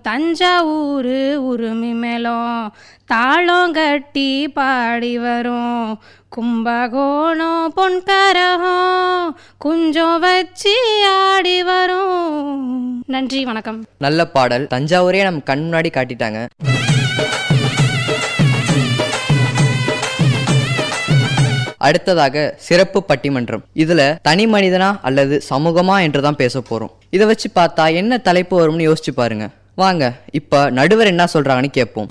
தஞ்சாவூர் உருமி மேளம் தாளம் கட்டி பாடி வரும் கும்பகோணம் பொன்கரகம் குஞ்சம் வச்சு ஆடி வரும் நன்றி வணக்கம் நல்ல பாடல் தஞ்சாவூரே நம்ம கண் முன்னாடி காட்டிட்டாங்க அடுத்ததாக சிறப்பு பட்டிமன்றம் இதுல தனி மனிதனா அல்லது சமூகமா என்று தான் பேச போறோம் இதை வச்சு பார்த்தா என்ன தலைப்பு வரும்னு யோசிச்சு பாருங்க வாங்க இப்ப நடுவர் என்ன சொல்றாங்கன்னு கேட்போம்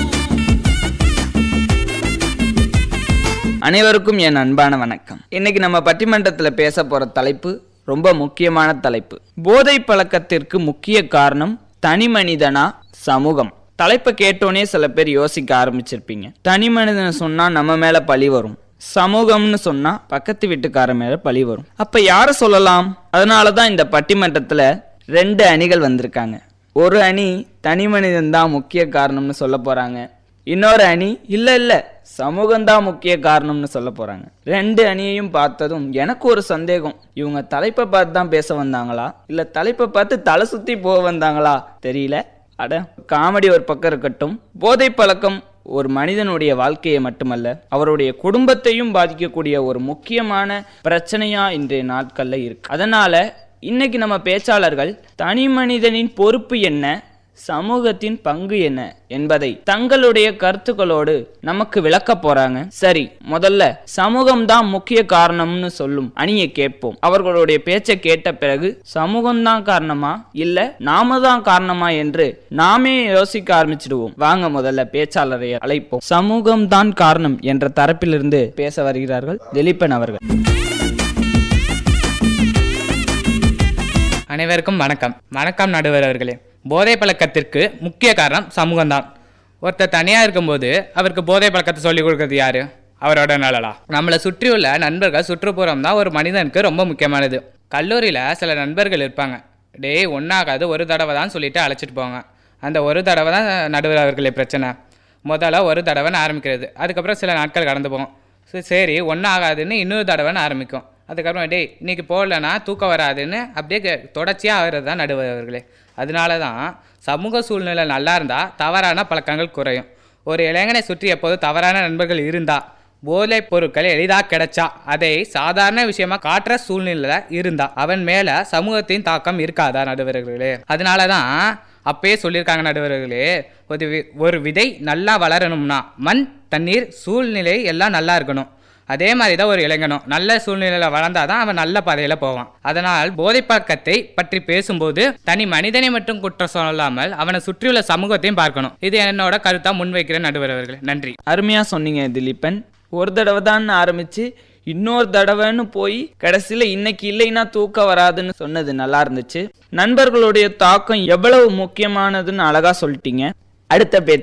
அனைவருக்கும் என் அன்பான வணக்கம் இன்னைக்கு நம்ம பட்டிமன்றத்தில் பேச போற தலைப்பு ரொம்ப முக்கியமான தலைப்பு போதை பழக்கத்திற்கு முக்கிய காரணம் தனி மனிதனா சமூகம் தலைப்பை கேட்டோனே சில பேர் யோசிக்க ஆரம்பிச்சிருப்பீங்க தனி மனிதனை சொன்னா நம்ம மேல பழி வரும் சமூகம்னு சொன்னா பக்கத்து வீட்டுக்கார மேல பழி வரும் அப்ப யார சொல்லலாம் அதனால தான் இந்த பட்டிமன்றத்துல ரெண்டு அணிகள் வந்திருக்காங்க ஒரு அணி தனி மனிதன் தான் முக்கிய காரணம்னு சொல்ல போறாங்க இன்னொரு அணி இல்ல இல்ல சமூகம்தான் முக்கிய காரணம்னு சொல்ல போறாங்க ரெண்டு அணியையும் பார்த்ததும் எனக்கு ஒரு சந்தேகம் இவங்க தலைப்பை பார்த்து தான் பேச வந்தாங்களா இல்ல தலைப்பை பார்த்து தலை சுத்தி போக வந்தாங்களா தெரியல அட காமெடி ஒரு பக்கம் இருக்கட்டும் போதை பழக்கம் ஒரு மனிதனுடைய வாழ்க்கையை மட்டுமல்ல அவருடைய குடும்பத்தையும் பாதிக்கக்கூடிய ஒரு முக்கியமான பிரச்சனையா இன்றைய நாட்கள்ல இருக்கு அதனால இன்னைக்கு நம்ம பேச்சாளர்கள் தனி மனிதனின் பொறுப்பு என்ன சமூகத்தின் பங்கு என்ன என்பதை தங்களுடைய கருத்துக்களோடு நமக்கு விளக்க போறாங்க சரி முதல்ல சமூகம் தான் முக்கிய காரணம்னு சொல்லும் அணியை கேட்போம் அவர்களுடைய பேச்சை கேட்ட பிறகு சமூகம் தான் காரணமா இல்ல நாம தான் காரணமா என்று நாமே யோசிக்க ஆரம்பிச்சிடுவோம் வாங்க முதல்ல பேச்சாளரை அழைப்போம் சமூகம் தான் காரணம் என்ற தரப்பிலிருந்து பேச வருகிறார்கள் திலீபன் அவர்கள் அனைவருக்கும் வணக்கம் வணக்கம் நடுவர் அவர்களே போதை பழக்கத்திற்கு முக்கிய காரணம் சமூகம்தான் ஒருத்தர் தனியாக இருக்கும்போது அவருக்கு போதை பழக்கத்தை சொல்லிக் கொடுக்கறது யாரு அவரோட நலலா நம்மளை சுற்றியுள்ள நண்பர்கள் சுற்றுப்புறம் தான் ஒரு மனிதனுக்கு ரொம்ப முக்கியமானது கல்லூரியில் சில நண்பர்கள் இருப்பாங்க டேய் ஒன்றாகாது ஒரு தடவை தான் சொல்லிட்டு அழைச்சிட்டு போவாங்க அந்த ஒரு தடவை தான் நடுவர் அவர்களே பிரச்சனை முதல்ல ஒரு தடவைன்னு ஆரம்பிக்கிறது அதுக்கப்புறம் சில நாட்கள் கடந்து போகும் சரி, சரி ஒன்றும் ஆகாதுன்னு இன்னொரு தடவைன்னு ஆரம்பிக்கும் அதுக்கப்புறம் டேய் இன்னைக்கு போடலன்னா தூக்கம் வராதுன்னு அப்படியே கே- தொடர்ச்சியாக ஆகிறது தான் நடுவர் அவர்களே அதனால தான் சமூக சூழ்நிலை நல்லா இருந்தால் தவறான பழக்கங்கள் குறையும் ஒரு இளைஞனை சுற்றி எப்போது தவறான நண்பர்கள் இருந்தால் போதைப் பொருட்கள் எளிதாக கிடைச்சா அதை சாதாரண விஷயமா காட்டுற சூழ்நிலை இருந்தா அவன் மேல சமூகத்தின் தாக்கம் இருக்காதா நடுவர்களே அதனால தான் அப்பயே சொல்லியிருக்காங்க நடுவர்களே ஒரு வி- ஒரு விதை நல்லா வளரணும்னா மண் தண்ணீர் சூழ்நிலை எல்லாம் நல்லா இருக்கணும் அதே மாதிரி தான் ஒரு இளைஞனும் நல்ல சூழ்நிலையில் வளர்ந்தாதான் அவன் நல்ல பாதையில் போவான் அதனால் போதைப் பழக்கத்தை பற்றி பேசும்போது தனி மனிதனை மட்டும் குற்றம் சொல்லாமல் அவனை சுற்றியுள்ள சமூகத்தையும் பார்க்கணும் இது என்னோட கருத்தா முன்வைக்கிற நடுவர் அவர்களே நன்றி அருமையா சொன்னீங்க திலீபன் ஒரு தடவை தான் ஆரம்பிச்சு இன்னொரு தடவைன்னு போய் கடைசியில இன்னைக்கு இல்லைன்னா தூக்கம் வராதுன்னு சொன்னது நல்லா இருந்துச்சு நண்பர்களுடைய தாக்கம் எவ்வளவு முக்கியமானதுன்னு அழகா சொல்லிட்டீங்க அடுத்த பேச்சு